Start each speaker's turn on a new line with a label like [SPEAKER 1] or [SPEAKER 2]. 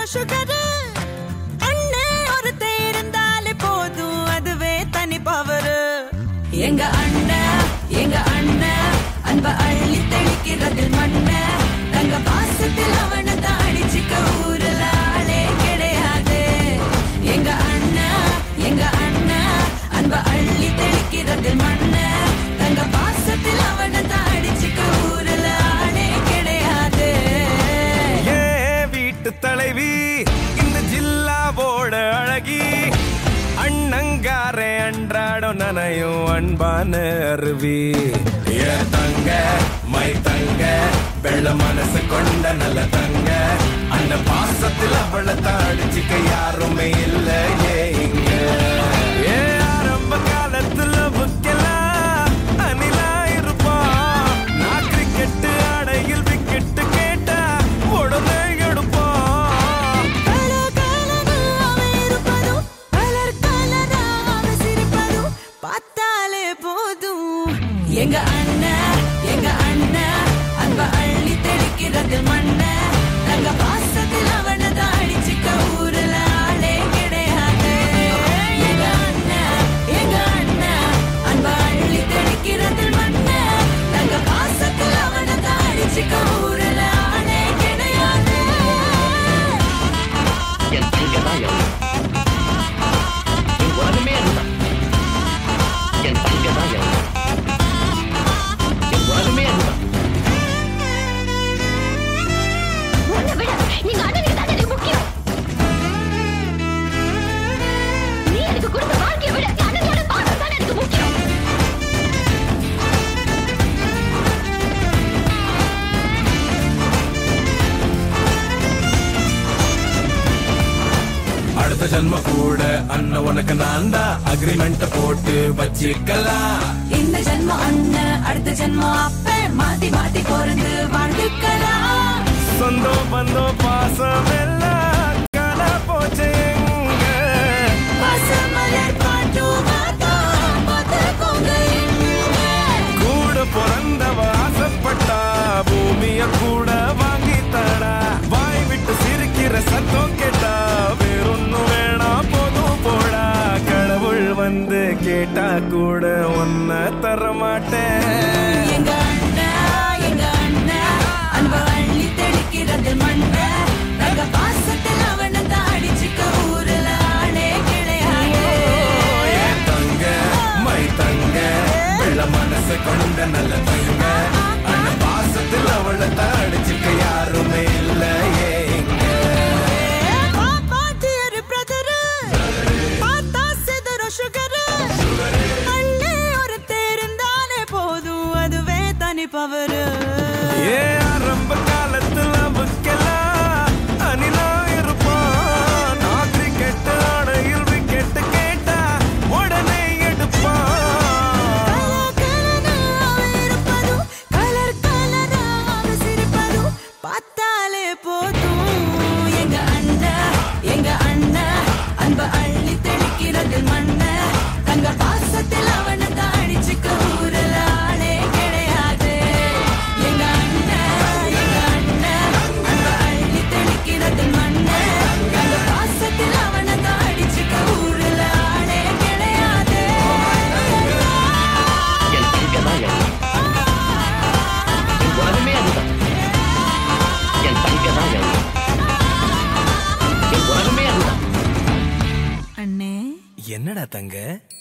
[SPEAKER 1] Sugar அண்ணே ஒருத்தன் இருந்தாலே போதும் அதுவே தனி பவரு எங்க அண்ணன் எங்க அண்ணன் அன்ப அள்ளி தெளிக்கிறதில் மண்ண தங்க பாசத்தில் அவனை தான் அடிச்சுக்க ஊருல ஆளே கிடையாது எங்க அண்ணா எங்க அண்ணா அன்ப அள்ளி தெளிக்கிறதில் மண்ண தங்க பாசத்தில் அவனை தான் அடிச்சுக்க ஊருல ஆளே கிடையாது
[SPEAKER 2] ஏ வீட்டு தலைவி இந்த ஜில்லாவோட அழகி அண்ணங்காரே அன்றாடம் நனையும் அன்பான அருவி ஏ தங்க மை தங்க வெள்ள மனசு கொண்ட நல்ல தங்க அந்த பாசத்தில் அவளை தாடிச்சுக்க யாருமே இல்ல ஏ இங்க ஏ ஆரம்ப காலத்துல புக்கெல்லாம் அணிலா இருப்பான் நான் கிரிக்கெட்டு ஆடையில் விக்கெட்டு கேட்டா உடனே எடுப்பான்
[SPEAKER 1] கலர் கலரா அவன் இருப்பதும், கலர் கலரா அவன் சிரிப்பதும் பார்த்தாலே போதும். எங்க அண்ணன் எங்க அண்ணன் அன்ப அள்ளி தெளிக்கிறது மண்ண தங்க பாசத்தில் அவனை தான் அடிச்சுக்க ஊருல ஆளே கிடையாது எங்க அண்ணன் எங்க அண்ணன் அன்ப அள்ளி தெளிக்கிறது மண்ண தங்க பாசத்தில் அவனை தான் அடிச்சுக்க ஊருல ஆளே கிடையாது
[SPEAKER 3] என் தங்கதான் என் என் உலகமே அதுதான் என் தங்கதான் என் என் உலகமே அதுதான்
[SPEAKER 4] உன்னை விட நீங்க அண்ணனுக்கு தான் எனக்கு முக்கியம் நீ எனக்கு கொடுத்த வாழ்க்கையை விட என் அண்ணனோட பாசம் தான் எனக்கு முக்கியம்
[SPEAKER 2] அடுத்த ஜன்ம கூட அண்ணன் உனக்கு நான் தான் அக்ரிமெண்ட் போட்டு வச்சிக்கலாம்
[SPEAKER 1] இந்த ஜென்மம் அண்ணன் அடுத்த ஜென்மம் அப்ப மாத்தி மாத்தி பிறந்து வாழ்ந்துக்கலாம்
[SPEAKER 2] சொந்தம் பந்தம் பாசம் எல்லாம் காண போச்சு எங்க
[SPEAKER 1] பசுமலர் பாட்டும் மாத்தோம் பார்த்துக்கோங்க இங்க.
[SPEAKER 2] கூட பிறந்தவ ஆசைப்பட்டா பூமிய கூட வாங்கி தரா வாய் விட்டு சிரிக்கிற சத்தம் கேட்டா வேறொன்னும் வேணாம் போதும் போடா கடவுள் வந்து கேட்டா கூட ஒன்ன தர மாட்டேன்
[SPEAKER 1] எங்க அண்ணா எங்க அண்ணா அன்ப அள்ளி தெளிக்கிறது மண்ண தங்க பாசத்தில் அவனை தான் அடிச்சுக்க ஊருல ஆளே கிடையாது
[SPEAKER 2] என் தங்க மை தங்க வெள்ள மனசு கொண்ட நல்ல தங்க அந்த பாசத்தில் அவளை தாடிச்சுக்க யாருமே இல்ல ஏங்க
[SPEAKER 1] பாப்பா dear brother, பார்த்தா சிதறும் sugar. அண்ணே ஒருத்தன் இருந்தாலே போதும் அதுவே தனி பவரு
[SPEAKER 2] ஏ ஆரம்ப காலத்துல புக்கெல்லாம் அணிலா இருப்பான் நான் கிரிக்கெட் ஆடையில் விக்கெட் கேட்டா உடனே எடுப்பான்
[SPEAKER 1] கலர் கலரா அவன் இருப்பதும், கலர் கலரா அவன் சிரிப்பதும் பார்த்தாலே போதும். எங்க அண்ணா, எங்க அண்ணா, அன்ப அள்ளி தெளிக்கிறது மண்ண. தங்க பாசத்தில் அவனை தான் அடிச்சுக்க ஊருல ஆளே கிடையாது. எங்க அண்ணா, எங்க அண்ணா, அன்ப அள்ளி தெளிக்கிறது மண்ண. தங்க பாசத்தில் அவனை தான் அடிச்சுக்க ஊருல ஆளே கிடையாது
[SPEAKER 3] என் தங்கதான் என் என் உலகமே அதுதான் என் தங்கதான் என் என் உலகமே அதுதான்
[SPEAKER 1] அண்ணே
[SPEAKER 2] என்னடா தங்க